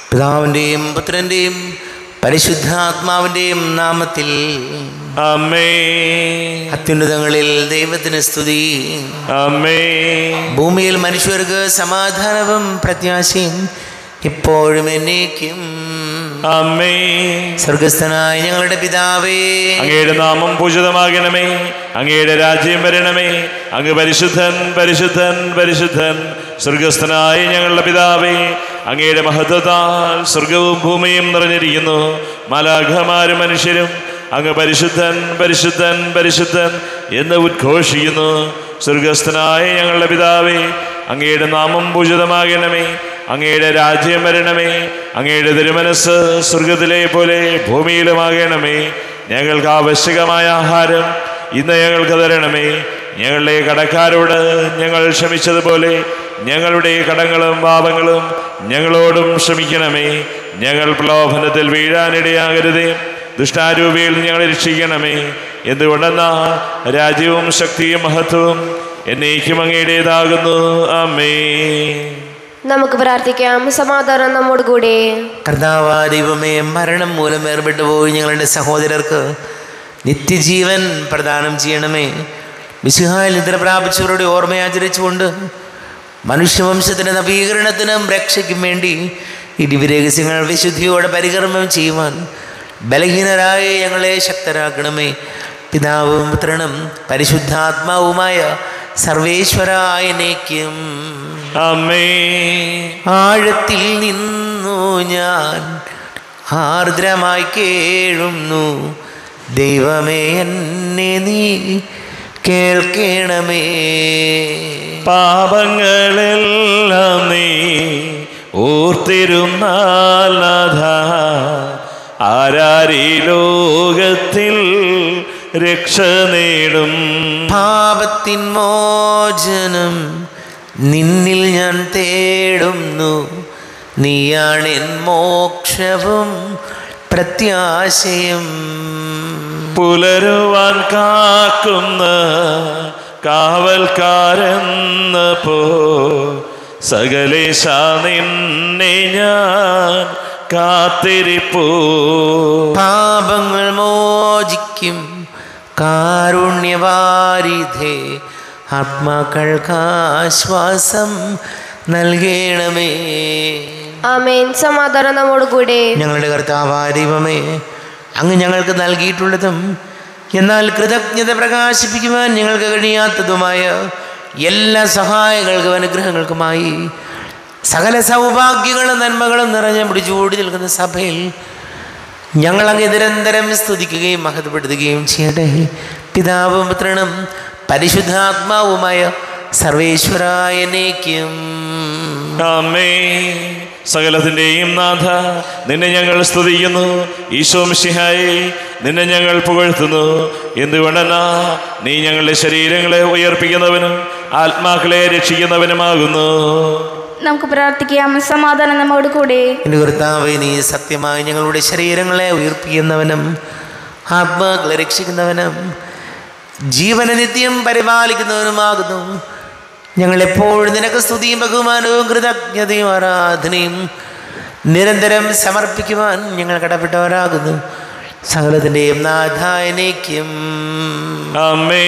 പിതാവിൻ്റെയും പുത്രൻ്റെയും പരിശുദ്ധാത്മാവിൻ്റെയും നാമത്തിൽ അമ്മേ അത്യുന്നതങ്ങളിൽ ദൈവത്തിന് സ്തുതി അമ്മേ ഭൂമിയിൽ മനുഷ്യർക്ക് സമാധാനവും പ്രത്യാശയും ഇപ്പോഴും എന്നേക്കും അമ്മേ സ്വർഗസ്ഥനായ ഞങ്ങളുടെ പിതാവേ അങ്ങയുടെ നാമം പൂജിതമാകണമേ അങ്ങയുടെ രാജ്യം വരണമേ അങ്ങ് പരിശുദ്ധൻ പരിശുദ്ധൻ പരിശുദ്ധൻ സ്വർഗസ്ഥനായ ഞങ്ങളുടെ പിതാവേ അങ്ങയുടെ മഹത്വത്താൽ സ്വർഗവും ഭൂമിയും നിറഞ്ഞിരിക്കുന്നു മലാഘമാരും മനുഷ്യരും അങ്ങ് പരിശുദ്ധൻ പരിശുദ്ധൻ പരിശുദ്ധൻ എന്ന് ഉദ്ഘോഷിക്കുന്നു സ്വർഗസ്ഥനായ ഞങ്ങളുടെ പിതാവേ അങ്ങയുടെ നാമം പൂജിതമാകണമേ അങ്ങയുടെ രാജ്യം വരണമേ അങ്ങയുടെ തിരുമനസ് സ്വർഗത്തിലെ പോലെ ഭൂമിയിലുമാകണമേ ഞങ്ങൾക്ക് ആവശ്യകമായ ആഹാരം ഇന്ന് ഞങ്ങൾക്ക് തരണമേ ഞങ്ങളുടെ കടക്കാരോട് ഞങ്ങൾ ക്ഷമിച്ചതുപോലെ ഞങ്ങളുടെ കടങ്ങളും പാപങ്ങളും ഞങ്ങളോടും ക്ഷമിക്കണമേ ഞങ്ങൾ പ്രലോഭനത്തിൽ വീഴാനിടയാകരുതേ ദുഷ്ടാരൂപിയിൽ ഞങ്ങളെ രക്ഷിക്കണമേ എന്തുകൊണ്ടെന്നാ രാജ്യവും ശക്തിയും മഹത്വവും എന്നേക്കും അങ്ങയുടേതാകുന്നു അമ്മേ നമുക്ക് പ്രാർത്ഥിക്കാം സമാധാനം നമ്മോട് കൂടെ കർത്താവാ ദൈവമേ മരണം മൂലം ഏർപ്പെട്ടു പോയി ഞങ്ങളുടെ സഹോദരർക്ക് നിത്യജീവൻ പ്രദാനം ചെയ്യണമേ വിശുഹായിൽ നിദ്ര പ്രാപിച്ചവരുടെ ഓർമ്മയാചരിച്ചുകൊണ്ട് മനുഷ്യവംശത്തിൻ്റെ നവീകരണത്തിനും രക്ഷയ്ക്കും വേണ്ടി ഈ ദിവ്യരഹസ്യങ്ങൾ വിശുദ്ധിയോടെ പരികർമ്മം ചെയ്യുവാൻ ബലഹീനരായ ഞങ്ങളെ ശക്തരാക്കണമേ പിതാവും പുത്രനും പരിശുദ്ധാത്മാവുമായ സർവേശ്വരായനേക്കും അമ്മേ ആഴത്തിൽ നിന്നു ഞാൻ ആർദ്രമായി കേഴുന്നു ദൈവമേ എന്നെ നീ കേൾക്കണമേ പാപങ്ങളെല്ലാം നീ ഓർത്തിരുന്നാൽ നാഥ ആരാരി ലോകത്തിൽ രക്ഷ നേടും പാപത്തിൻ മോചനം നിന്നിൽ ഞാൻ തേടുന്നു നീയാണെൻ മോക്ഷവും പ്രത്യാശയും പുലരുവാൻ കാക്കുന്ന കാവൽക്കാരെന്ന പോ സകലേശ നിന്നെ ഞാൻ കാത്തിരിപ്പൂ പാപങ്ങൾ മോചിക്കും കാരുണ്യവാരിധേ ആത്മാക്കൾക്ക് ആശ്വാസം നൽകണമേ ആമേൻ സമാധാനം നമ്മോട് കൂടെ ഞങ്ങളുടെ കർത്താവായ ദൈവമേ അങ്ങ് ഞങ്ങൾക്ക് നൽകിയിട്ടുള്ളതും എന്നാൽ കൃതജ്ഞത പ്രകാശിപ്പിക്കുവാൻ ഞങ്ങൾക്ക് കഴിയാത്തതുമായ എല്ലാ സഹായങ്ങൾക്കും അനുഗ്രഹങ്ങൾക്കുമായി സകല സൗഭാഗ്യങ്ങളും നന്മകളും നിറഞ്ഞ പിടിച്ചുകൂടി നിൽക്കുന്ന സഭയിൽ ഞങ്ങളങ്ങ് നിരന്തരം സ്തുതിക്കുകയും മഹത്വപ്പെടുത്തുകയും ചെയ്യട്ടെ പിതാവും പുത്രനും പരിശുദ്ധാത്മാവുമായ സർവേശ്വരായനേക്കും അമ്മേ സകലത്തിൻ്റെയും നാഥ നിന്നെ ഞങ്ങൾ സ്തുതിക്കുന്നു ഈശോ മിശിഹായെ നിന്നെ ഞങ്ങൾ പുകഴ്ത്തുന്നു എന്തുകൊണ്ടെന്നാ നീ ഞങ്ങളുടെ ശരീരങ്ങളെ ഉയർപ്പിക്കുന്നവനും ആത്മാക്കളെ രക്ഷിക്കുന്നവനുമാകുന്നു നമുക്ക് പ്രാർത്ഥിക്കാം സമാധാനം നമ്മോട് കൂടെ എൻ്റെ കർത്താവെ നീ സത്യമായി ഞങ്ങളുടെ ശരീരങ്ങളെ ഉയർപ്പിക്കുന്നവനും ആത്മാക്കളെ രക്ഷിക്കുന്നവനും ജീവന നിത്യം പരിപാലിക്കുന്നവനുമാകുന്നു ഞങ്ങളെപ്പോഴും നിനക്ക് സ്തുതിയും ബഹുമാനവും കൃതജ്ഞതയും ആരാധനയും നിരന്തരം സമർപ്പിക്കുവാൻ ഞങ്ങൾ കടപ്പെട്ടവരാകുന്നു സകലത്തിൻ്റെയും നാഥായനേക്കും അമ്മേ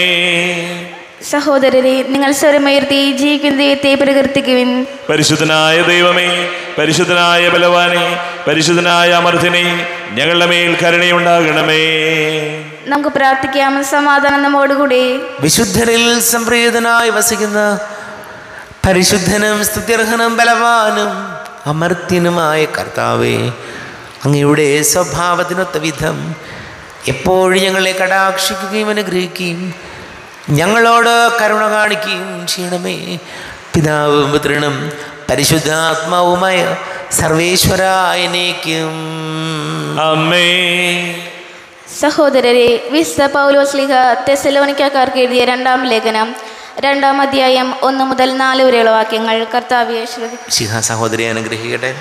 സഹോദരരെ നിങ്ങൾ സ്വരമുയർത്തി ജീവിക്കുന്ന ദൈവത്തെ പ്രകീർത്തിക്കുവിൻ പരിശുദ്ധനായ ദൈവമേ പരിശുദ്ധനായ ബലവാനെ പരിശുദ്ധനായ അമർത്തിനെ ഞങ്ങളുടെ മേൽ കരുണയുണ്ടാകണമേ നമുക്ക് പ്രാർത്ഥിക്കാം സമാധാനം നമ്മോട് കൂടെ വിശുദ്ധരിൽ സംപ്രീതനായി വസിക്കുന്ന പരിശുദ്ധനും സ്തുത്യർഹനും ബലവാനും അമർത്യനുമായ കർത്താവേ അങ്ങയുടെ സ്വഭാവത്തിനൊത്ത വിധം എപ്പോഴും ഞങ്ങളെ കടാക്ഷിക്കുകയും അനുഗ്രഹിക്കുകയും ഞങ്ങളോട് കരുണ കാണിക്കുകയും ചെയ്യണമേ പിതാവും പുത്രനും പരിശുദ്ധാത്മാവുമായ സർവേശ്വരായനേക്കും അമ്മേ സഹോദരരെ വിശുദ്ധ പൗലോസ്ലിഹ തെസലോനിക്കാർക്ക് എഴുതിയ രണ്ടാം ലേഖനം രണ്ടാം അധ്യായം ഒന്ന് മുതൽ നാല് വരെയുള്ള വാക്യങ്ങൾ കർത്താവിയെ ശ്രദ്ധി ശിഖ സഹോദരി അനുഗ്രഹിക്കട്ടെ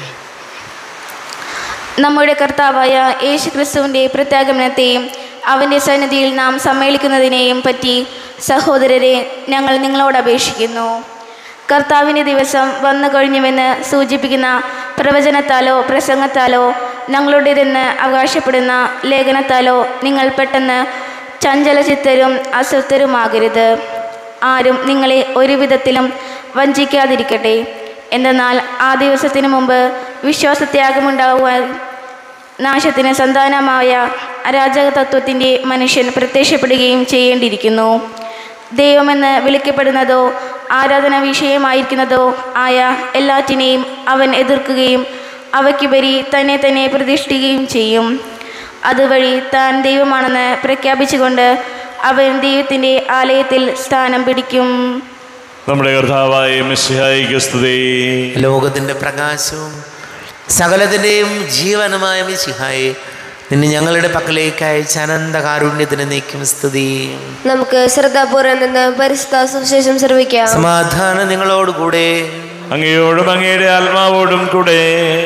നമ്മുടെ കർത്താവായ യേശു ക്രിസ്തുവിൻ്റെ പ്രത്യാഗമനത്തെയും അവൻ്റെ സന്നിധിയിൽ നാം സമ്മേളിക്കുന്നതിനെയും പറ്റി സഹോദരരെ ഞങ്ങൾ നിങ്ങളോട് അപേക്ഷിക്കുന്നു കർത്താവിൻ്റെ ദിവസം വന്നു കഴിഞ്ഞുവെന്ന് സൂചിപ്പിക്കുന്ന പ്രവചനത്താലോ പ്രസംഗത്താലോ ഞങ്ങളുടേതെന്ന് അവകാശപ്പെടുന്ന ലേഖനത്താലോ നിങ്ങൾ പെട്ടെന്ന് ചഞ്ചലചിത്തരും അസ്വസ്ഥരുമാകരുത് ആരും നിങ്ങളെ ഒരു വിധത്തിലും വഞ്ചിക്കാതിരിക്കട്ടെ എന്തെന്നാൽ ആ ദിവസത്തിനു മുമ്പ് വിശ്വാസത്യാഗമുണ്ടാകുവാൻ നാശത്തിന് സന്താനമായ അരാജക തത്വത്തിൻ്റെ മനുഷ്യൻ പ്രത്യക്ഷപ്പെടുകയും ചെയ്യേണ്ടിയിരിക്കുന്നു ദൈവമെന്ന് വിളിക്കപ്പെടുന്നതോ ആരാധന വിഷയമായിരിക്കുന്നതോ ആയ എല്ലാറ്റിനെയും അവൻ എതിർക്കുകയും അവയ്ക്കുപരി തന്നെ തന്നെ പ്രതിഷ്ഠിക്കുകയും ചെയ്യും അതുവഴി താൻ ദൈവമാണെന്ന് പ്രഖ്യാപിച്ചുകൊണ്ട് അവൻ ദൈവത്തിൻ്റെ ആലയത്തിൽ സ്ഥാനം പിടിക്കും നമ്മുടെ കർത്താവായ മിശിഹായിക്ക് സ്തുതി ലോകത്തിൻ്റെ പ്രകാശവും സകലത്തിൻ്റെയും ജീവനുമായ മിശിഹായെ നിന്നെ ഞങ്ങളുടെ പക്കലേക്ക് അയച്ച അനന്ത കാരുണ്യത്തിന് നീക്കും സ്തുതി നമുക്ക് ശ്രദ്ധാപൂർവ്വം നിന്ന് പരിശുദ്ധ സുവിശേഷം ശ്രവിക്കാം സമാധാനം നിങ്ങളോടുകൂടെ അങ്ങയോടും അങ്ങയുടെ ആത്മാവോടും കൂടെ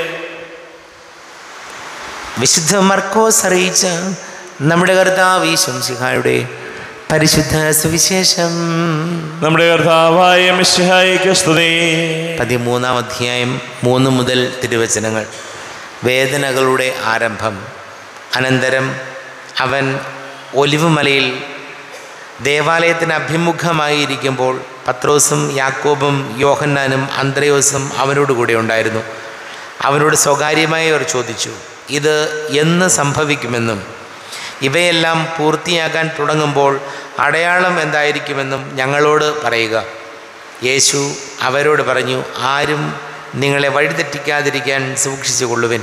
വിശുദ്ധ മർക്കോസ് അറിയിച്ച നമ്മുടെ കർത്താവ് ശംസിഹായുടെ പരിശുദ്ധ സുവിശേഷം നമ്മുടെ കർത്താവായ മിശിഹായിക്ക് സ്തുതി പതിമൂന്നാം അധ്യായം മൂന്ന് മുതൽ തിരുവചനങ്ങൾ വേദനകളുടെ ആരംഭം അനന്തരം അവൻ ഒലിവുമലയിൽ ദേവാലയത്തിന് അഭിമുഖമായി ഇരിക്കുമ്പോൾ പത്രോസും യാക്കോബും യോഹന്നാനും അന്ത്രയോസും അവനോട് കൂടെ ഉണ്ടായിരുന്നു അവനോട് സ്വകാര്യമായി അവർ ചോദിച്ചു ഇത് എന്ന് സംഭവിക്കുമെന്നും ഇവയെല്ലാം പൂർത്തിയാകാൻ തുടങ്ങുമ്പോൾ അടയാളം എന്തായിരിക്കുമെന്നും ഞങ്ങളോട് പറയുക യേശു അവരോട് പറഞ്ഞു ആരും നിങ്ങളെ വഴിതെറ്റിക്കാതിരിക്കാൻ സൂക്ഷിച്ചു കൊള്ളുവിൻ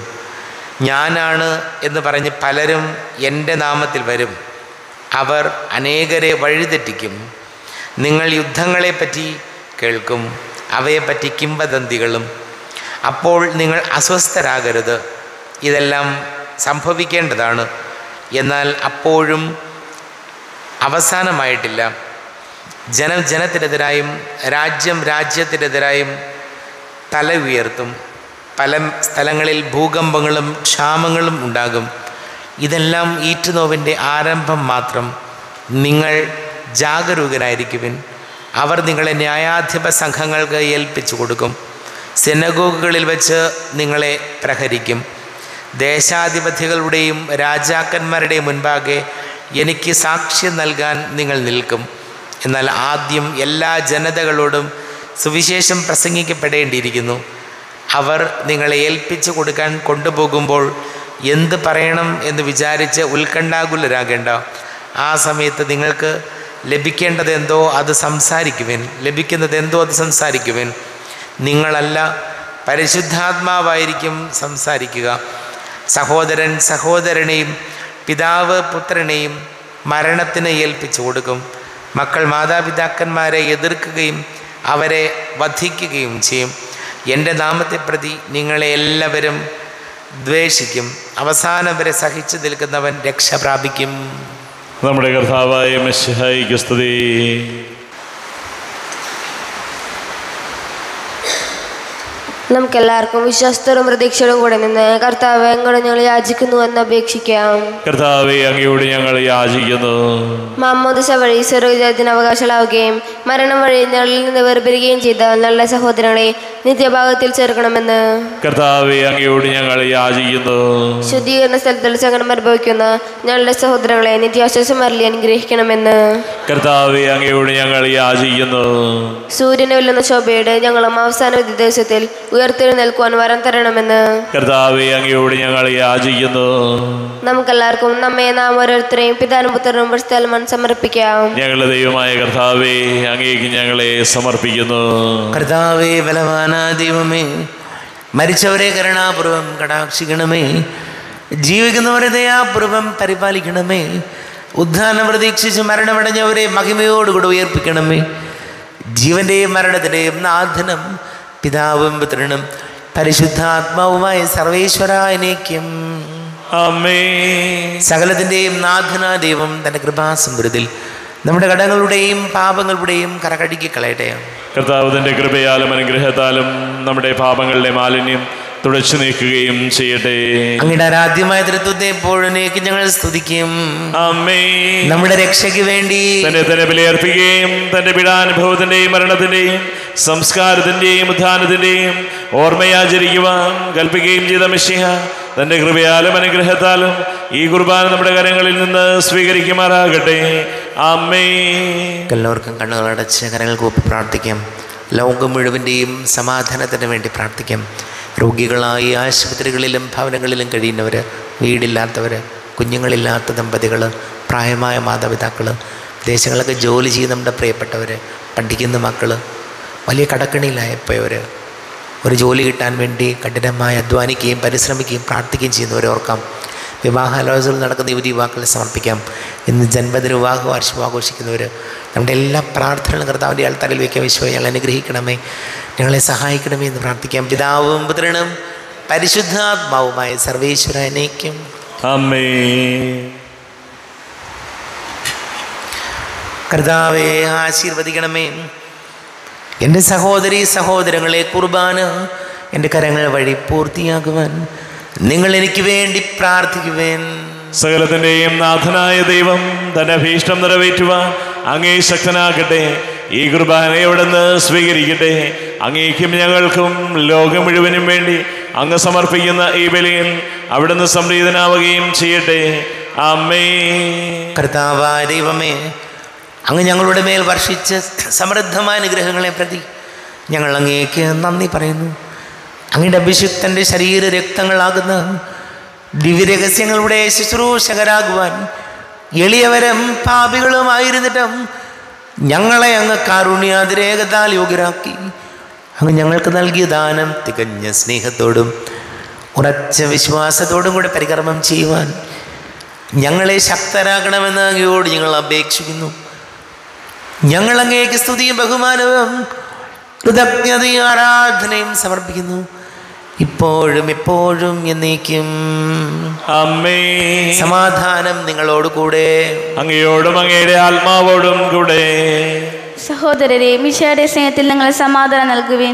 ഞാനാണ് എന്ന് പറഞ്ഞ് പലരും എൻ്റെ നാമത്തിൽ വരും അവർ അനേകരെ വഴിതെറ്റിക്കും നിങ്ങൾ യുദ്ധങ്ങളെപ്പറ്റി കേൾക്കും അവയെപ്പറ്റി കിംവദന്തികളും അപ്പോൾ നിങ്ങൾ അസ്വസ്ഥരാകരുത് ഇതെല്ലാം സംഭവിക്കേണ്ടതാണ് എന്നാൽ അപ്പോഴും അവസാനമായിട്ടില്ല ജനം ജനത്തിനെതിരായും രാജ്യം രാജ്യത്തിനെതിരായും തല ഉയർത്തും പല സ്ഥലങ്ങളിൽ ഭൂകമ്പങ്ങളും ക്ഷാമങ്ങളും ഉണ്ടാകും ഇതെല്ലാം ഈറ്റുനോവിൻ്റെ ആരംഭം മാത്രം നിങ്ങൾ ജാഗരൂകരായിരിക്കുവിൻ അവർ നിങ്ങളെ ന്യായാധിപ സംഘങ്ങൾക്ക് ഏൽപ്പിച്ചു കൊടുക്കും സെനഗോഗുകളിൽ വെച്ച് നിങ്ങളെ പ്രഹരിക്കും ദേശാധിപതികളുടെയും രാജാക്കന്മാരുടെയും മുൻപാകെ എനിക്ക് സാക്ഷ്യം നൽകാൻ നിങ്ങൾ നിൽക്കും എന്നാൽ ആദ്യം എല്ലാ ജനതകളോടും സുവിശേഷം പ്രസംഗിക്കപ്പെടേണ്ടിയിരിക്കുന്നു അവർ നിങ്ങളെ ഏൽപ്പിച്ചു കൊടുക്കാൻ കൊണ്ടുപോകുമ്പോൾ എന്ത് പറയണം എന്ന് വിചാരിച്ച് ഉത്കണ്ഠാകുലരാകേണ്ട ആ സമയത്ത് നിങ്ങൾക്ക് ലഭിക്കേണ്ടത് എന്തോ അത് സംസാരിക്കുവിൻ ലഭിക്കുന്നത് എന്തോ അത് സംസാരിക്കുവിൻ നിങ്ങളല്ല പരിശുദ്ധാത്മാവായിരിക്കും സംസാരിക്കുക സഹോദരൻ സഹോദരനെയും പിതാവ് പുത്രനെയും മരണത്തിന് ഏൽപ്പിച്ചു കൊടുക്കും മക്കൾ മാതാപിതാക്കന്മാരെ എതിർക്കുകയും അവരെ വധിക്കുകയും ചെയ്യും എൻ്റെ നാമത്തെ പ്രതി നിങ്ങളെ എല്ലാവരും ദ്വേഷിക്കും അവസാനം വരെ സഹിച്ചു നിൽക്കുന്നവൻ രക്ഷ പ്രാപിക്കും നമ്മുടെ കർത്താവായ മിശിഹായിക്ക് സ്തുതി നമുക്കെല്ലാവർക്കും വിശ്വാസത്തോടും പ്രതീക്ഷയോടും കൂടെ നിന്ന് കർത്താവ് എങ്ങോട്ട് ഞങ്ങൾ യാചിക്കുന്നു എന്ന് അപേക്ഷിക്കാം കർത്താവെ അങ്ങയോട് ഞങ്ങൾ യാചിക്കുന്നു മാമോദിസ വഴി സ്വർഗജാത്തിന് അവകാശങ്ങളാവുകയും മരണം വഴി ഞങ്ങളിൽ നിന്ന് വേർപിരിക്കുകയും ചെയ്ത നല്ല സഹോദരങ്ങളെ നിത്യഭാഗത്തിൽ ചേർക്കണമെന്ന് കർത്താവെ അങ്ങയോട് ഞങ്ങൾ യാചിക്കുന്നു ശുദ്ധീകരണ സ്ഥലത്തിൽ സങ്കടം അനുഭവിക്കുന്ന ഞങ്ങളുടെ സഹോദരങ്ങളെ നിത്യാശ്വാസമരലി അനുഗ്രഹിക്കണമെന്ന് കർത്താവെ അങ്ങയോട് ഞങ്ങൾ യാചിക്കുന്നു സൂര്യനെ വെല്ലുന്ന ശോഭയുടെ ഞങ്ങളും അവസാന വിധി ദിവസത്തിൽ ഉയർത്തെഴുന്നേൽക്കുവാൻ വരം തരണമെന്ന് കർത്താവെ അങ്ങയോട് ഞങ്ങൾ യാചിക്കുന്നു നമുക്കെല്ലാവർക്കും നമ്മെ നാം ഓരോരുത്തരെയും പിതാനും പുത്രനും സ്ഥലമൺ സമർപ്പിക്കാം ഞങ്ങളുടെ ദൈവമായ കർത്താവെ അങ്ങേക്ക് ഞങ്ങളെ സമർപ്പിക്കുന്നു കർത്താവേ ബലവാന ദൈവമേ മരിച്ചവരെ കരുണാപൂർവം കടാക്ഷിക്കണമേ ജീവിക്കുന്നവരെ ദയാപൂർവം പരിപാലിക്കണമേ ഉദ്ധാനം പ്രതീക്ഷിച്ച് മരണമടഞ്ഞവരെ മഹിമയോടുകൂടി ഉയർപ്പിക്കണമേ ജീവന്റെയും മരണത്തിൻ്റെയും നാഥനം പിതാവും പുത്രനും പരിശുദ്ധാത്മാവുമായ സർവേശ്വരായനേക്കും അമ്മേ സകലത്തിൻ്റെയും നാഥന ദൈവം തൻ്റെ കൃപാസമൃതിൽ നമ്മുടെ കടങ്ങളുടെയും പാപങ്ങളുടെയും കറകടുക്കി കളയട്ടെ കർത്താവ് തന്റെ കൃപയാലും അനുഗ്രഹത്താലും നമ്മുടെ പാപങ്ങളുടെ മാലിന്യം തുടച്ചു നീക്കുകയും ചെയ്യട്ടെ അങ്ങയുടെ ആരാധ്യമായ തൃത്വത്തെ എപ്പോഴേക്ക് ഞങ്ങൾ സ്തുതിക്കും അമ്മേ നമ്മുടെ രക്ഷയ്ക്ക് വേണ്ടി തന്നെ തന്നെ ബലിയർപ്പിക്കുകയും തന്റെ പീഡാനുഭവത്തിന്റെയും മരണത്തിന്റെയും സംസ്കാരത്തിന്റെയും ഉത്ഥാനത്തിന്റെയും ഓർമ്മയാചരിക്കുവാൻ കൽപ്പിക്കുകയും ചെയ്ത മിശിഹ തന്റെ കൃപയാലും അനുഗ്രഹത്താലും ഈ കുർബാന നമ്മുടെ കരങ്ങളിൽ നിന്ന് സ്വീകരിക്കുമാറാകട്ടെ അമ്മേ എല്ലാവർക്കും കണ്ണുകളടച്ച് കരങ്ങൾ കൂപ്പി പ്രാർത്ഥിക്കാം ലോകം മുഴുവൻ്റെയും സമാധാനത്തിന് വേണ്ടി പ്രാർത്ഥിക്കാം രോഗികളായി ആശുപത്രികളിലും ഭവനങ്ങളിലും കഴിയുന്നവർ വീടില്ലാത്തവർ കുഞ്ഞുങ്ങളില്ലാത്ത ദമ്പതികൾ പ്രായമായ മാതാപിതാക്കൾ വിദേശങ്ങളൊക്കെ ജോലി ചെയ്യുന്ന നമ്മുടെ പ്രിയപ്പെട്ടവർ പഠിക്കുന്ന മക്കൾ വലിയ കടക്കണിയിലായപ്പോയവർ ഒരു ജോലി കിട്ടാൻ വേണ്ടി കഠിനമായി അധ്വാനിക്കുകയും പരിശ്രമിക്കുകയും പ്രാർത്ഥിക്കുകയും ചെയ്യുന്നവരെ ഓർക്കാം വിവാഹാലോചനകൾ നടക്കുന്ന യുവതി യുവാക്കളെ സമർപ്പിക്കാം ഇന്ന് ജന്മദിന വിവാഹ വാർഷികം ആഘോഷിക്കുന്നവർ നമ്മുടെ എല്ലാ പ്രാർത്ഥനകളും കർത്താവിൻ്റെ ആൾത്താരിൽ വയ്ക്കാൻ വിശ്വ ഞങ്ങൾ അനുഗ്രഹിക്കണമേ ഞങ്ങളെ സഹായിക്കണമേ എന്ന് പ്രാർത്ഥിക്കാം പിതാവും പുത്രനും പരിശുദ്ധാത്മാവുമായ സർവേശ്വരനേക്കും അമ്മേ കർത്താവെ ആശീർവദിക്കണമേ എൻ്റെ സഹോദരി സഹോദരങ്ങളെ കുർബാന എൻ്റെ കരങ്ങൾ വഴി പൂർത്തിയാക്കുവാൻ നിങ്ങൾ എനിക്ക് വേണ്ടി പ്രാർത്ഥിക്കുവേൻ സകലത്തിന്റെയും നാഥനായ ദൈവം തന്റെ ഭീഷ്ടം നിറവേറ്റുവാൻ അങ്ങേ ശക്തനാകട്ടെ ഈ കുർബാന എവിടുന്ന് സ്വീകരിക്കട്ടെ അങ്ങേക്കും ഞങ്ങൾക്കും ലോകം മുഴുവനും വേണ്ടി അങ്ങ് സമർപ്പിക്കുന്ന ഈ ബലിയിൽ അവിടുന്ന് സംപ്രീതനാവുകയും ചെയ്യട്ടെ അമ്മേ കർത്താവായ ദൈവമേ അങ്ങ് ഞങ്ങളുടെ മേൽ വർഷിച്ച സമൃദ്ധമായ അനുഗ്രഹങ്ങളെ പ്രതി ഞങ്ങൾ അങ്ങേക്ക് നന്ദി പറയുന്നു അങ്ങയുടെ അഭിഷിക്തൻ്റെ ശരീര രക്തങ്ങളാകുന്ന ദിവ്യരഹസ്യങ്ങളുടെ ശുശ്രൂഷകരാകുവാൻ എളിയവരും പാപികളുമായിരുന്നിട്ടും ഞങ്ങളെ അങ്ങ് കാരുണ്യാതിരേകതാൽ യോഗ്യരാക്കി അങ്ങ് ഞങ്ങൾക്ക് നൽകിയ ദാനം തികഞ്ഞ സ്നേഹത്തോടും ഉറച്ച വിശ്വാസത്തോടും കൂടെ പരികർമ്മം ചെയ്യുവാൻ ഞങ്ങളെ ശക്തരാക്കണമെന്ന് അങ്ങയോട് ഞങ്ങൾ അപേക്ഷിക്കുന്നു ഞങ്ങൾ അങ്ങേക്ക് സ്തുതിയും ബഹുമാനവും കൃതജ്ഞതയും ആരാധനയും സമർപ്പിക്കുന്നു ഇപ്പോഴും എപ്പോഴും എന്നേക്കും അമ്മേ സമാധാനം നിങ്ങളോട് കൂടെ അങ്ങയോടും അങ്ങയുടെ ആത്മാവോടും കൂടെ സഹോദരരെ മിശയുടെ സ്നേഹത്തിൽ നിങ്ങൾ സമാധാനം നൽകുവിൻ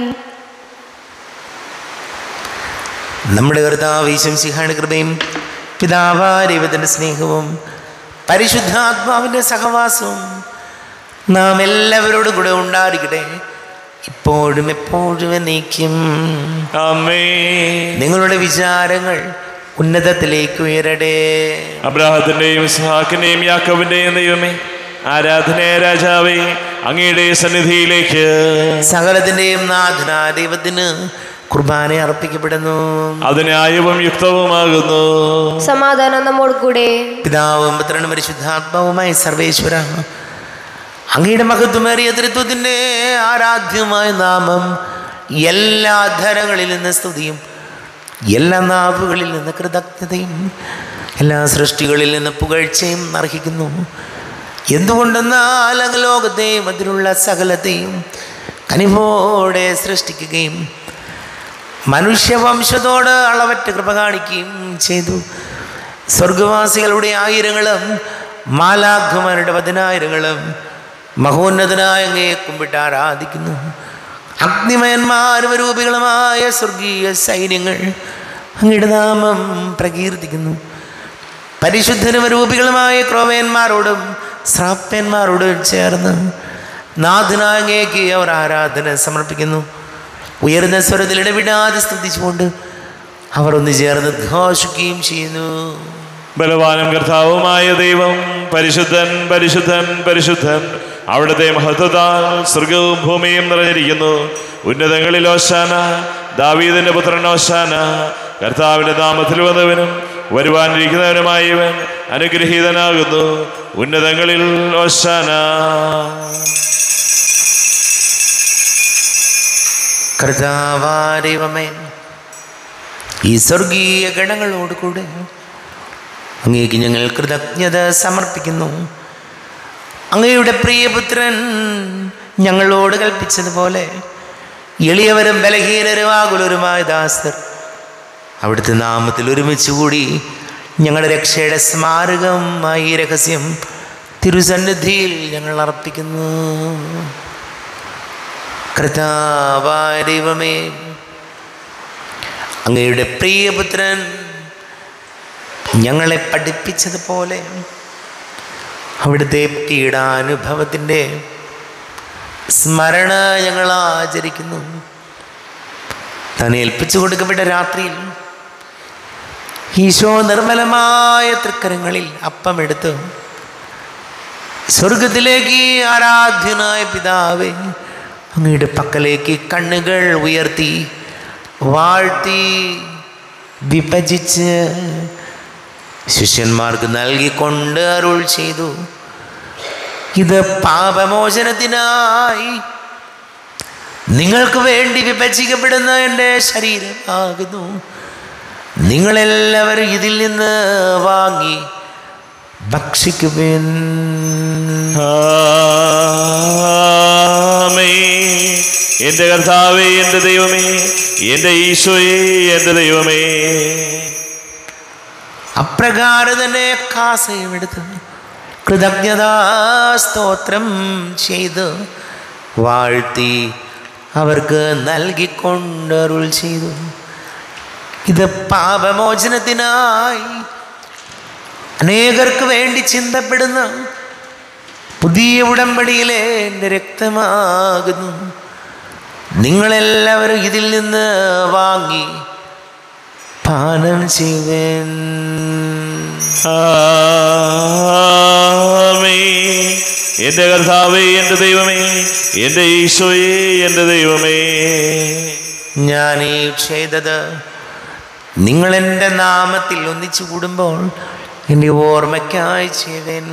നമ്മുടെ കർത്താവ് ഈശംസിഹാണ് കൃപയും പിതാവാരൈവത്തിൻ്റെ സ്നേഹവും പരിശുദ്ധാത്മാവിൻ്റെ സഹവാസവും നാം എല്ലാവരോടും കൂടെ ഉണ്ടായിരിക്കട്ടെ ഇപ്പോഴും എപ്പോഴും എന്നേക്കും അമ്മേ നിങ്ങളുടെ വിചാരങ്ങൾ ഉന്നതത്തിലേക്ക് ഉയരട്ടെ അബ്രാഹത്തിന്റെയും ഇസ്ഹാക്കിന്റെയും യാക്കോബിന്റെയും ദൈവമേ ആരാധനയ രാജാവേ അങ്ങയുടെ സന്നിധിയിലേക്ക് സകലത്തിൻ്റെയും നാഥന ദൈവത്തിന് കുർബാന അർപ്പിക്കപ്പെടുന്നു അത് ന്യായവും യുക്തവുമാകുന്നു സമാധാനം നമ്മോട് കൂടെ പിതാവും പുത്രനും പരിശുദ്ധാത്മാവുമായി സർവേശ്വര അങ്ങയുടെ മഹത്വമേറിയ തൃത്വത്തിൻ്റെ ആരാധ്യമായ നാമം എല്ലാ ധരങ്ങളിൽ നിന്ന് സ്തുതിയും എല്ലാ നാവുകളിൽ നിന്ന് കൃതജ്ഞതയും എല്ലാ സൃഷ്ടികളിൽ നിന്ന് പുകഴ്ചയും അർഹിക്കുന്നു എന്തുകൊണ്ടെന്നാൽ അങ്ങ് ലോകത്തെയും അതിലുള്ള സകലത്തെയും കനിവോടെ സൃഷ്ടിക്കുകയും മനുഷ്യവംശത്തോട് അളവറ്റ കൃപ കാണിക്കുകയും ചെയ്തു സ്വർഗവാസികളുടെ ആയിരങ്ങളും മാലാഖുമാരുടെ പതിനായിരങ്ങളും മഹോന്നതനായ അങ്ങയെ കുമ്പിട്ട് ആരാധിക്കുന്നു അഗ്നിമയന്മാരും രൂപികളുമായ സ്വർഗീയ സൈന്യങ്ങൾ അങ്ങയുടെ നാമം പ്രകീർത്തിക്കുന്നു പരിശുദ്ധരും രൂപികളുമായ ക്രോവേന്മാരോടും ശ്രാപ്പന്മാരോടും ചേർന്ന് നാഥനായ അങ്ങേക്ക് അവർ ആരാധന സമർപ്പിക്കുന്നു ഉയർന്ന സ്വരത്തിൽ ഇടവിടാതെ സ്തുതിച്ചുകൊണ്ട് അവർ ഒന്ന് ചേർന്ന് ഘോഷിക്കുകയും ചെയ്യുന്നു ബലവാനും കർത്താവുമായ ദൈവം പരിശുദ്ധൻ പരിശുദ്ധൻ പരിശുദ്ധൻ അവിടുത്തെ മഹത്വത്താൽ സ്വർഗവും ഭൂമിയും നിറഞ്ഞിരിക്കുന്നു ഉന്നതങ്ങളിൽ ഓശാന ദാവീദിന്റെ പുത്രൻ ഓശാന കർത്താവിന്റെ നാമത്തിൽ വന്നവനും വരുവാനിരിക്കുന്നവനുമായ ഇവൻ അനുഗ്രഹീതനാകുന്നു ഉന്നതങ്ങളിൽ ഓശാന കർത്താവാരിവമേ ഈ സ്വർഗീയ ഗണങ്ങളോട് കൂടെ അങ്ങേക്ക് ഞങ്ങൾ കൃതജ്ഞത സമർപ്പിക്കുന്നു അങ്ങയുടെ പ്രിയപുത്രൻ ഞങ്ങളോട് കൽപ്പിച്ചതുപോലെ എളിയവരും ബലഹീനരും ആകുലരുമായ ദാസർ അവിടുത്തെ നാമത്തിൽ ഒരുമിച്ച് കൂടി ഞങ്ങളുടെ രക്ഷയുടെ സ്മാരകമായി ഈ രഹസ്യം തിരുസന്നിധിയിൽ ഞങ്ങൾ അർപ്പിക്കുന്നു കർത്താവായ ദൈവമേ അങ്ങയുടെ പ്രിയപുത്രൻ ഞങ്ങളെ പഠിപ്പിച്ചതുപോലെ അവിടുത്തെ പീഡാനുഭവത്തിൻ്റെ സ്മരണ ഞങ്ങൾ ആചരിക്കുന്നു താൻ ഏൽപ്പിച്ചു കൊടുക്കപ്പെട്ട രാത്രിയിൽ ഈശോ നിർമ്മലമായ തൃക്കരങ്ങളിൽ അപ്പമെടുത്ത് സ്വർഗത്തിലേക്ക് ആരാധ്യനായ പിതാവേ അങ്ങയുടെ പക്കലേക്ക് കണ്ണുകൾ ഉയർത്തി വാഴ്ത്തി വിഭജിച്ച് ശിഷ്യന്മാർക്ക് നൽകിക്കൊണ്ട് അരുൾ ചെയ്തു ഇത് പാപമോചനത്തിനായി നിങ്ങൾക്ക് വേണ്ടി വിഭജിക്കപ്പെടുന്ന എൻ്റെ ശരീരം ആകുന്നു നിങ്ങളെല്ലാവരും ഇതിൽ നിന്ന് വാങ്ങി ഭക്ഷിക്കുവിൻ ആമേ എൻ്റെ കർത്താവേ എൻ്റെ ദൈവമേ എൻ്റെ ഈശോയെ എൻ്റെ ദൈവമേ അപ്രകാരം തന്നെ കാസയും എടുത്ത് കൃതജ്ഞതാ സ്തോത്രം ചെയ്ത് വാഴ്ത്തി അവർക്ക് നൽകിക്കൊണ്ടരുൾ ചെയ്തു ഇത് പാപമോചനത്തിനായി അനേകർക്ക് വേണ്ടി ചിന്തപ്പെടുന്ന പുതിയ ഉടമ്പടിയിലെ എൻ്റെ രക്തമാകുന്നു നിങ്ങളെല്ലാവരും ഇതിൽ നിന്ന് വാങ്ങി പാനം ചെയ്യുവൻ ആമേ എൻ്റെ കർത്താവേ എൻ്റെ ദൈവമേ എൻ്റെ ഈശോയെ എൻ്റെ ദൈവമേ ഞാൻ ഈ ചെയ്തത് നിങ്ങൾ എൻ്റെ നാമത്തിൽ ഒന്നിച്ചു കൂടുമ്പോൾ എൻ്റെ ഓർമ്മയ്ക്കായി ചെയ്വൻ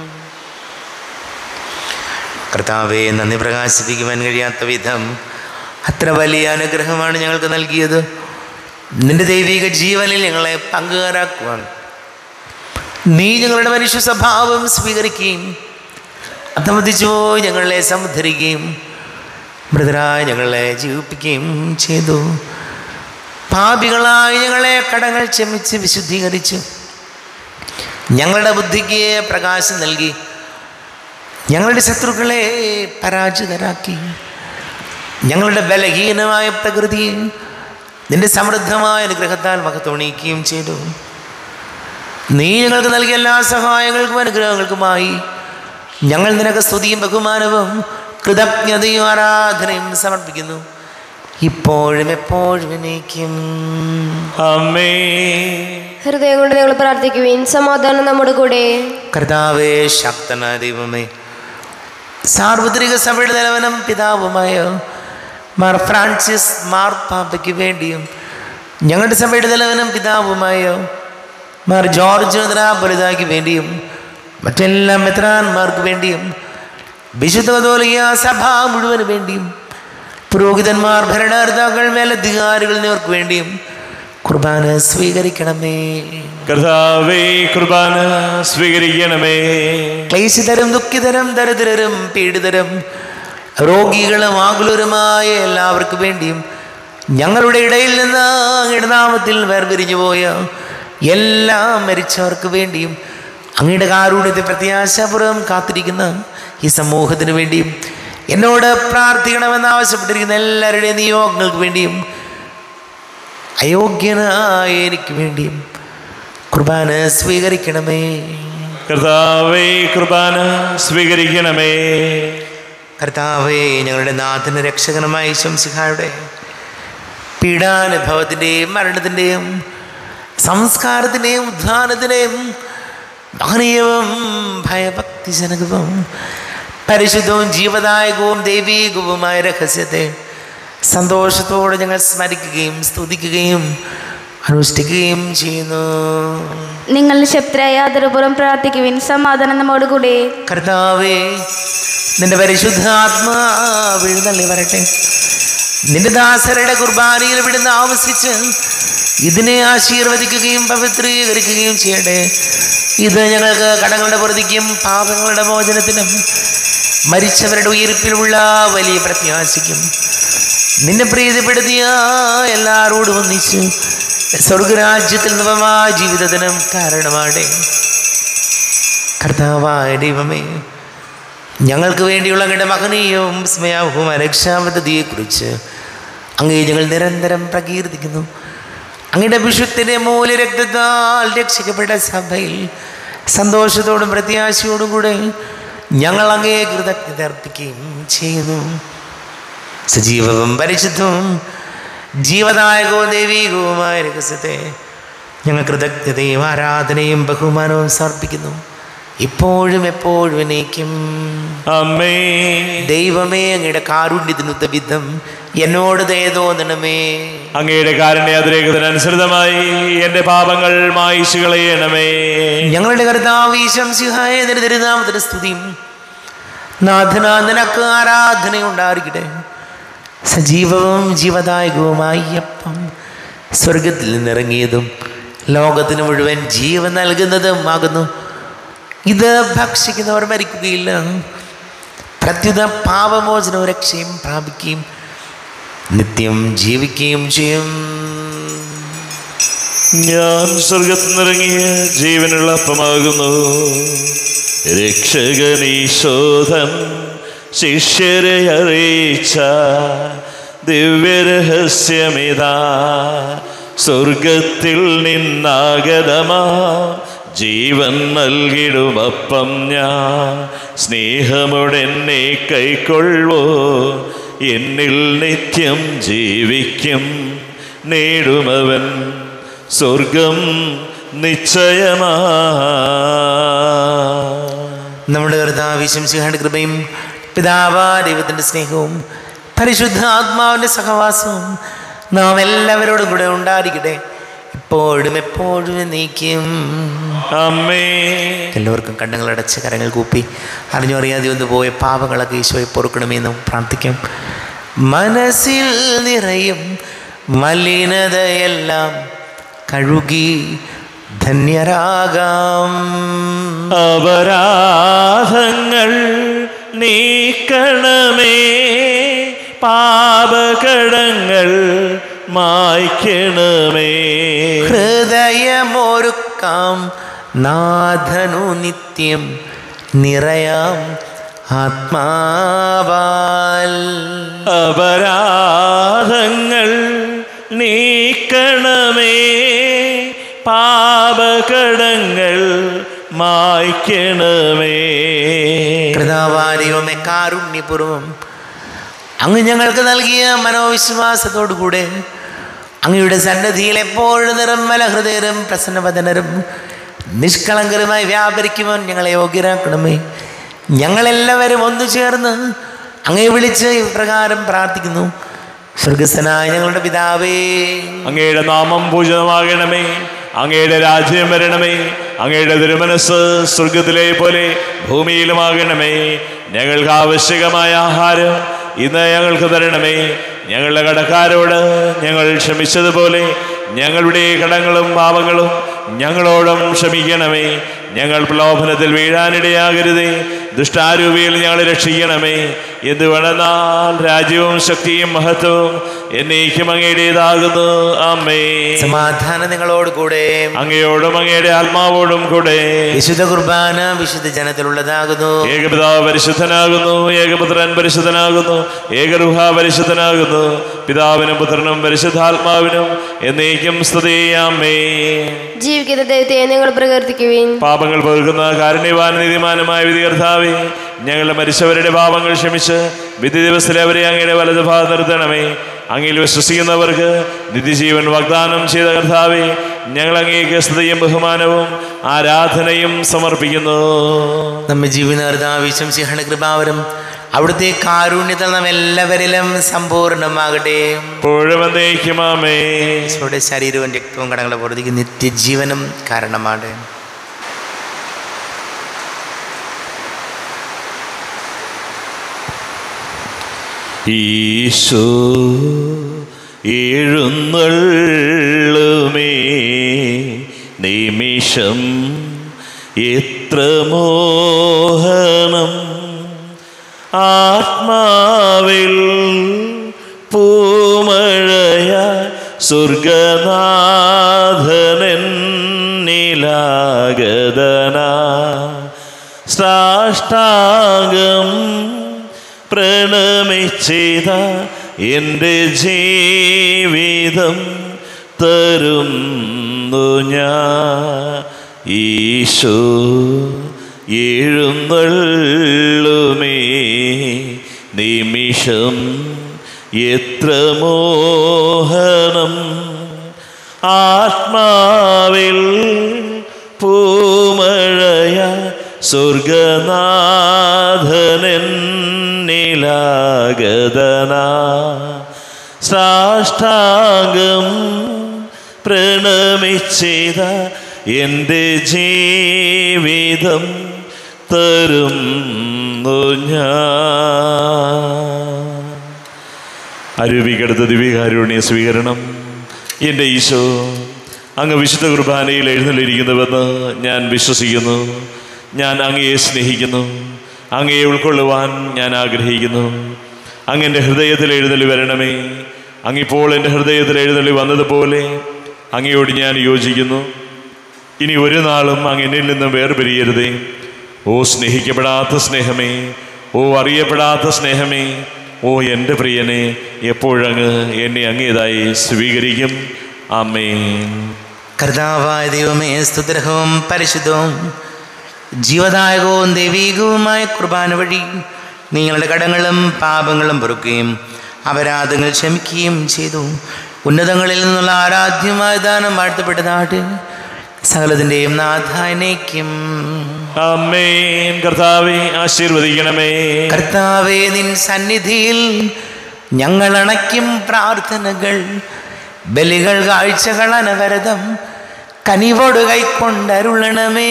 കർത്താവെ നന്ദി പ്രകാശിപ്പിക്കുവാൻ കഴിയാത്ത വിധം അത്ര വലിയ അനുഗ്രഹമാണ് ഞങ്ങൾക്ക് നൽകിയത് നിന്റെ ദൈവിക ജീവനിൽ ഞങ്ങളെ പങ്കുകാരാക്കുവാൻ നീ ഞങ്ങളുടെ മനുഷ്യ സ്വഭാവം സ്വീകരിക്കുകയും അധമതിച്ചോ ഞങ്ങളെ സമുദ്ധരിക്കുകയും മൃതരായി ഞങ്ങളെ ജീവിപ്പിക്കുകയും ചെയ്തു പാപികളായി ഞങ്ങളെ കടങ്ങൾ ക്ഷമിച്ച് വിശുദ്ധീകരിച്ചു ഞങ്ങളുടെ ബുദ്ധിക്ക് പ്രകാശം നൽകി ഞങ്ങളുടെ ശത്രുക്കളെ പരാജിതരാക്കി ഞങ്ങളുടെ ബലഹീനമായ പ്രകൃതി നിന്റെ സമൃദ്ധമായ അനുഗ്രഹത്താൽ മഹത്വണിക്കുകയും ചെയ്തു നീ ഞങ്ങൾക്ക് നൽകിയ എല്ലാ സഹായങ്ങൾക്കും അനുഗ്രഹങ്ങൾക്കുമായി ഞങ്ങൾ നിനക്ക് സ്തുതിയും ബഹുമാനവും കൃതജ്ഞതയും ആരാധനയും സമർപ്പിക്കുന്നു ഇപ്പോഴും എപ്പോഴും എന്നേക്കും അമ്മേ ഹൃദയം കൊണ്ട് നിങ്ങൾ പ്രാർത്ഥിക്കുവിൻ സമാധാനം നമ്മുടെ കൂടെ കർത്താവേ ശക്തനായ ദൈവമേ സാർവത്രിക സഭയുടെ തലവനും പിതാവുമായ മാർ ഫ്രാൻസിസ് മാർ പാപ്പയ്ക്ക് വേണ്ടിയും ഞങ്ങളുടെ സഭയുടെ തലവനും പിതാവുമായ മാർ ജോർജ് ദ്രാപുലിതാക്ക് വേണ്ടിയും മറ്റെല്ലാ മെത്രാന്മാർക്ക് വേണ്ടിയും വിശുദ്ധ കത്തോലിക സഭ മുഴുവന് വേണ്ടിയും പുരോഹിതന്മാർ ഭരണകർത്താക്കൾ മേലധികാരികൾ എന്നിവർക്ക് വേണ്ടിയും കുർബാന സ്വീകരിക്കണമേ കർത്താവേ കുർബാന സ്വീകരിക്കണമേ ക്ലേശിതരും ദുഃഖിതരും ദരിദ്രരും പീഡിതരും രോഗികളും ആകുലരുമായ എല്ലാവർക്കും വേണ്ടിയും ഞങ്ങളുടെ ഇടയിൽ നിന്ന് അങ്ങയുടെ നാമത്തിൽ വേർപിരിഞ്ഞു പോയ എല്ലാ മരിച്ചവർക്ക് വേണ്ടിയും അങ്ങയുടെ കാരുണ്യത്തെ പ്രത്യാശാപൂർവ്വം കാത്തിരിക്കുന്ന ഈ സമൂഹത്തിന് വേണ്ടിയും എന്നോട് പ്രാർത്ഥിക്കണമെന്ന് ആവശ്യപ്പെട്ടിരിക്കുന്ന എല്ലാവരുടെയും നിയോഗങ്ങൾക്ക് വേണ്ടിയും അയോഗ്യനായ എനിക്ക് വേണ്ടിയും കുർബാന സ്വീകരിക്കണമേ കർത്താവേ കുർബാന സ്വീകരിക്കണമേ കർത്താവേ ഞങ്ങളുടെ നാഥന രക്ഷകനമായ ശംസിഹായുടെ പീഡാനുഭവത്തിൻ്റെയും മരണത്തിൻ്റെയും സംസ്കാരത്തിൻ്റെയും ഉദ്ധാനത്തിൻ്റെയും മഹനീയവും ഭയഭക്തിജനകവും പരിശുദ്ധവും ജീവദായകവും ദൈവീകവുമായ രഹസ്യത്തെ സന്തോഷത്തോടെ ഞങ്ങൾ സ്മരിക്കുകയും സ്തുതിക്കുകയും അനുഷ്ഠിക്കുകയും ചെയ്യുന്നു നിങ്ങൾ ശക്തരായ ആദരപൂർവ്വം പ്രാർത്ഥിക്കുവിൻ സമാധാനം നമ്മോട് കൂടെ കർത്താവേ നിന്റെ പരിശുദ്ധാത്മാവിൽ തള്ളി വരട്ടെ നിന്റെ ദാസരുടെ കുർബാനയിൽ ഇവിടുന്ന് ആവസിച്ച് ഇതിനെ ആശീർവദിക്കുകയും പവിത്രീകരിക്കുകയും ചെയ്യട്ടെ ഇത് ഞങ്ങൾക്ക് കടങ്ങളുടെ പ്രതിക്കും പാപങ്ങളുടെ മോചനത്തിനും മരിച്ചവരുടെ ഉയർപ്പിലുള്ള വലിയ പ്രത്യാശയ്ക്കും നിന്നെ പ്രീതിപ്പെടുത്തിയ എല്ലാവരോടും ഒന്നിച്ച് സ്വർഗരാജ്യത്തിൽ നവമായ ജീവിതത്തിനും കാരണമാടേ കർത്താവായ ദൈവമേ ഞങ്ങൾക്ക് വേണ്ടിയുള്ള അങ്ങയുടെ മഹനീയവും സ്മയാവും രക്ഷാപദ്ധതിയെക്കുറിച്ച് അങ്ങേ ഞങ്ങൾ നിരന്തരം പ്രകീർത്തിക്കുന്നു അങ്ങയുടെ വിശുദ്ധന്റെ മൂലരക്തത്താൽ രക്ഷിക്കപ്പെട്ട സഭയിൽ സന്തോഷത്തോടും പ്രത്യാശയോടും കൂടെ ഞങ്ങൾ അങ്ങേ കൃതജ്ഞത അർപ്പിക്കുകയും ചെയ്യുന്നു സജീവവും പരിശുദ്ധവും ജീവദായകവും ദൈവീകവുമായ രഹസ്യത്തെ ഞങ്ങൾ കൃതജ്ഞതയും ആരാധനയും ബഹുമാനവും സമർപ്പിക്കുന്നു ഇപ്പോഴും എപ്പോഴും എന്നേക്കും അമ്മേ ദൈവമേ അങ്ങയുടെ കാരുണ്യത്തിനൊത്ത വിധം എന്നോട് ദയ തോന്നണമേ അങ്ങയുടെ കാരുണ്യാതിരേകത്തിനനുസൃതമായി എൻ്റെ പാപങ്ങൾ മായിച്ചു കളയണമേ ഞങ്ങളുടെ കർത്താവ് ഈശംസിഹായ തിരുനാമത്തിന് സ്തുതിയും നാഥന നിനക്ക് ആരാധനയുണ്ടായിരിക്കട്ടെ സജീവവും ജീവദായകവുമായി അപ്പം സ്വർഗത്തിൽ നിന്നിറങ്ങിയതും ലോകത്തിന് മുഴുവൻ ജീവൻ നൽകുന്നതും ആകുന്നു ഇത് ഭക്ഷിക്കുന്നവർ മരിക്കുകയില്ല പ്രത്യുത പാപമോചനവും രക്ഷയും പ്രാപിക്കുകയും നിത്യം ജീവിക്കുകയും ചെയ്യും ഞാൻ സ്വർഗത്തിൽ നിന്നിറങ്ങിയ ജീവനുള്ള അപ്പമാകുന്നു രക്ഷകനീശോധൻ ശിഷ്യരെ അറിയിച്ച ദിവ്യരഹസ്യമിതാ സ്വർഗത്തിൽ നിന്നാഗതമാ ജീവൻ നൽകിടുമപ്പം ഞാൻ സ്നേഹമുടെന്നെ കൈക്കൊള്ളുവോ എന്നിൽ നിത്യം ജീവിക്കും നേടുമവൻ സ്വർഗം നിശ്ചയമാ നമ്മുടെ കർത്താവിശംസിഹാന്റെ കൃപയും പിതാവാ ദൈവത്തിൻ്റെ സ്നേഹവും പരിശുദ്ധ ആത്മാവിൻ്റെ സഹവാസവും നാം എല്ലാവരോടും കൂടെ ഉണ്ടായിരിക്കട്ടെ എപ്പോഴും എപ്പോഴും നീക്കും അമ്മേ എല്ലാവർക്കും കണ്ണുകളടച്ച് കരങ്ങൾ കൂപ്പി അറിഞ്ഞു അറിയാതെ ഒന്ന് പോയ പാപങ്ങളൊക്കെ ഈശോയെ പൊറുക്കണമെന്നും പ്രാർത്ഥിക്കാം മനസ്സിൽ നിറയും മലിനതയെല്ലാം കഴുകി ധന്യരാകാം അപരാധങ്ങൾ നീക്കണമേ പാപകടങ്ങൾ മായ്ക്കണമേ ഹൃദയമൊരുക്കാം നാഥനു നിത്യം നിറയാം ആത്മാവാൽ അപരാധങ്ങൾ നീക്കണമേ പാപകടങ്ങൾ മായ്ക്കണമേ കൃതാവാരിവമെ കാരുണ്യപൂർവം അങ്ങ് ഞങ്ങൾക്ക് നൽകിയ മനോവിശ്വാസത്തോടു കൂടെ അങ്ങയുടെ സന്നദ്ധിയിൽ എപ്പോഴും നിർമ്മല ഹൃദയരും പ്രസന്നവദനരും നിഷ്കളങ്കരുമായി വ്യാപരിക്കുവാൻ ഞങ്ങളെ യോഗ്യരാക്കണമേ ഞങ്ങളെല്ലാവരും ഒന്നു ചേർന്ന് അങ്ങയെ വിളിച്ച് ഇപ്രകാരം പ്രാർത്ഥിക്കുന്നു സ്വർഗസ്ഥനായ ഞങ്ങളുടെ പിതാവേ അങ്ങയുടെ നാമം പൂജിതമാകണമേ അങ്ങയുടെ രാജ്യം വരണമേ അങ്ങയുടെ തിരുമനസ് സ്വർഗത്തിലെ പോലെ ഭൂമിയിലുമാകണമേ ഞങ്ങൾക്ക് ആവശ്യകമായ ആഹാരം ഇന്ന് ഞങ്ങൾക്ക് തരണമേ ഞങ്ങളുടെ കടക്കാരോട് ഞങ്ങൾ ക്ഷമിച്ചതുപോലെ ഞങ്ങളുടെ കടങ്ങളും പാപങ്ങളും ഞങ്ങളോടും ക്ഷമിക്കണമേ ഞങ്ങൾ പ്രലോഭനത്തിൽ വീഴാനിടയാകരുതേ ദുഷ്ടാരൂപിയിൽ ഞങ്ങളെ രക്ഷിക്കണമേ എന്ത് വേണമെന്നാൽ രാജ്യവും ശക്തിയും മഹത്വവും എന്നേക്കും അങ്ങയുടേതാകുന്നു അമ്മേ സമാധാനം നിങ്ങളോട് കൂടെ അങ്ങയോടും അങ്ങയുടെ ആത്മാവോടും കൂടെ വിശുദ്ധ കുർബാന വിശുദ്ധ ജനത്തിലുള്ളതാകുന്നു ഏകപിതാവ് പരിശുദ്ധനാകുന്നു ഏകപുത്രൻ പരിശുദ്ധനാകുന്നു ഏകരുഹ പരിശുദ്ധനാകുന്നു പിതാവിനും പുത്രനും പരിശുദ്ധാത്മാവിനും എന്നേക്കും സ്തുതിയാമേ ജീവിക്കുന്ന ദൈവത്തെ നിങ്ങൾ പ്രകീർത്തിക്കുവിൻ പാപങ്ങൾ പൊറുക്കുന്ന കാരുണ്യവാൻ നീതിമാനമായ വിധി കർത്താവേ ഞങ്ങളുടെ മരിച്ചവരുടെ പാപങ്ങൾ ക്ഷമിച്ച് വിധി ദിവസത്തിൽ അവരെ അങ്ങയുടെ വലത് ഭാഗം നിർത്തണമേ അങ്ങയിൽ വിശ്വസിക്കുന്നവർക്ക് നിത്യജീവൻ വാഗ്ദാനം ചെയ്ത കർത്താവേ ഞങ്ങൾ അങ്ങേക്ക് സ്തുതിയും ബഹുമാനവും ആരാധനയും സമർപ്പിക്കുന്നു നമ്മെ ജീവിതാർദ്ധാവിശ്വം സിഹണ കൃപാവരും അവിടുത്തെ കാരുണ്യത്തിൽ നാം എല്ലാവരിലും സമ്പൂർണ്ണമാകട്ടെ പുഴവന്തേക്കുമാമേ ഈശോയുടെ ശരീരവും രക്തവും കടങ്ങളെ പുറത്തേക്ക് നിത്യജീവനും കാരണമാണ് ഈശോ എഴുന്നള്ളുമേ നിമിഷം എത്ര മോഹനം ആത്മാവിൽ പൂമഴയ സ്വർഗനാഥനെന്നിലാഗതന സാഷ്ടാംഗം പ്രണമിച്ചിത എൻ്റെ ജീവിതം തരുന്നു ഞാൻ ഈശോ എഴുന്നള്ളുമേ നിമിഷം എത്ര മോഹനം ആത്മാവിൽ പൂമഴയ സ്വർഗനാഥനെന്നിലാഗതനാ സാഷ്ടാംഗം പ്രണമിച്ചിത എൻ്റെ ജീവിതം തരുന്നു ഞാൻ അരൂപിക്കടുത്ത ദിവ്യകാരുണ്യ സ്വീകരണം എൻ്റെ ഈശോ അങ്ങ് വിശുദ്ധ കുർബാനയിൽ എഴുന്നള്ളിരിക്കുന്നുവെന്ന് ഞാൻ വിശ്വസിക്കുന്നു ഞാൻ അങ്ങയെ സ്നേഹിക്കുന്നു അങ്ങയെ ഉൾക്കൊള്ളുവാൻ ഞാൻ ആഗ്രഹിക്കുന്നു അങ്ങ് എൻ്റെ ഹൃദയത്തിൽ എഴുന്നള്ളി വരണമേ അങ്ങിപ്പോൾ എൻ്റെ ഹൃദയത്തിൽ എഴുന്നള്ളി വന്നതുപോലെ അങ്ങയോട് ഞാൻ യോജിക്കുന്നു ഇനി ഒരു നാളും അങ്ങ് എന്നിൽ നിന്നും വേർപിരിയരുതേ ഓ സ്നേഹിക്കപ്പെടാത്ത സ്നേഹമേ ഓ അറിയപ്പെടാത്ത സ്നേഹമേ ഓ എൻ്റെ പ്രിയനെ എപ്പോഴങ്ങ് എന്നെ അങ്ങേതായി സ്വീകരിക്കും ആമേൻ കർത്താവായ ദൈവമേ സ്തുതിർഹവും പരിശുദ്ധവും ജീവദായകവും ദൈവീകവുമായ കുർബാന വഴി നിങ്ങളുടെ കടങ്ങളും പാപങ്ങളും പൊറുക്കുകയും അപരാധങ്ങൾ ക്ഷമിക്കുകയും ചെയ്തു ഉന്നതങ്ങളിൽ നിന്നുള്ള ആരാധ്യമായ ദാനം വാഴ്ത്തപ്പെട്ടതാട്ട് സകലത്തിൻ്റെയും നാഥാനേക്കും ആമേൻ കർത്താവെ ആശീർവദിക്കണമേ കർത്താവേ നിൻ സന്നിധിയിൽ ഞങ്ങൾ അണയ്ക്കും പ്രാർത്ഥനകൾ ബലികൾ കാഴ്ചകൾ അനവരതം കനിവോട് കൈക്കൊണ്ടരുളണമേ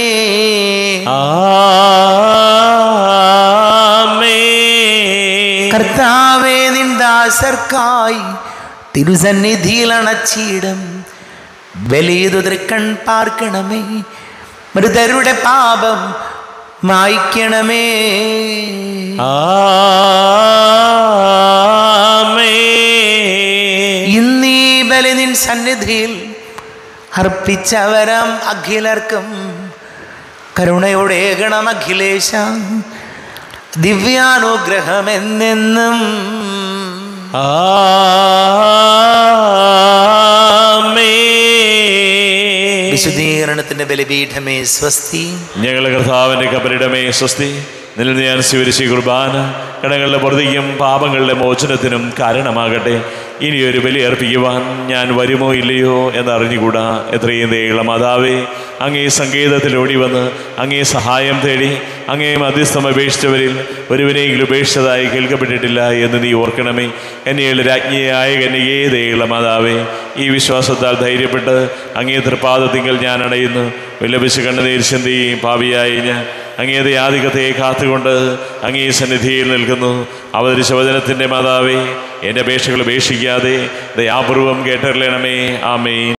ആമേൻ കർത്താവേ നിൻ ദാസർക്കായി തിരുസന്നിധിയിൽ അണച്ചിടം ബലിയതു തൃക്കൺ പാർക്കണമേ മൃതരുടെ പാപം മായ്ക്കണമേ ആമേൻ ഇന്നീ ബലി നിൻ സന്നിധിയിൽ അർപ്പിച്ചവരം അഖിലർക്കും കരുണയോടെ ഗണം അഖിലേശ ദിവ്യാനുഗ്രഹം എന്നെന്നും ആമേൻ വിശുദ്ധീകരണത്തിന്റെ ബലിപീഠമേ സ്വസ്തി ഞങ്ങളുടെ കർത്താവിൻ്റെ കബരിടമേ സ്വസ്തി നിന്നിൽ ഞാൻ സ്വീകരിച്ച ഈ കുർബാന കടങ്ങളുടെ പുറത്തേക്കും പാപങ്ങളുടെ മോചനത്തിനും കാരണമാകട്ടെ ഇനിയൊരു ബലി അർപ്പിക്കുവാൻ ഞാൻ വരുമോ ഇല്ലയോ എന്നറിഞ്ഞുകൂടാ എത്രയും ദയുള്ള മാതാവേ അങ്ങേ സങ്കേതത്തിൽ ഓടി വന്ന് അങ്ങേ സഹായം തേടി അങ്ങേ മധ്യസ്ഥം അപേക്ഷിച്ചവരിൽ ഒരുവനെങ്കിലും ഉപേക്ഷിച്ചതായി കേൾക്കപ്പെട്ടിട്ടില്ല എന്ന് നീ ഓർക്കണമേ എന്നെയുള്ള രാജ്ഞിയായ കന്യകേ ദയുള്ള മാതാവേ ഈ വിശ്വാസത്താൽ ധൈര്യപ്പെട്ട് അങ്ങേ തൃപ്പാദത്തിങ്കൽ ഞാൻ അടയുന്നു വിലപിച്ച് കണ്ണുനീർ ചിന്തി പാപിയായി ഞാൻ അങ്ങേത് യാതികത്തെ കാത്തുകൊണ്ട് അങ്ങേ സന്നിധിയിൽ നിൽക്കുന്നു അവതരിച്ച വചനത്തിൻ്റെ മാതാവേ എൻ്റെ അപേക്ഷകൾ ഉപേക്ഷിക്കാതെ ദയാപൂർവം കേട്ടറിയണമേ ആമേ